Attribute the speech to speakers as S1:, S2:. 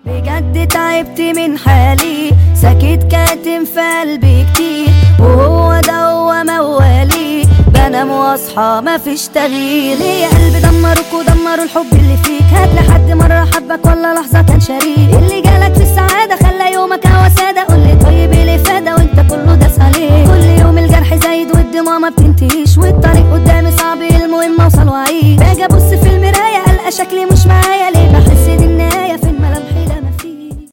S1: بجد تعبت من حالي ساكت كاتم في قلبي كتير وهو ده هو موالي بنام واصحى مفيش تغيير ليه يا قلبي دمروك ودمروا الحب اللي فيك هات لحد مرة حبك ولا لحظة كان شريك اللي جالك في السعادة خلى يومك هوا سادة قولي طيب ايه اللي فادة وانت كله داس عليه كل يوم الجرح زايد والدموع ما بتنتهيش والطريق قدامي صعب المهم اوصل واعيش باجي ابص في المراية القى شكلي مش معايا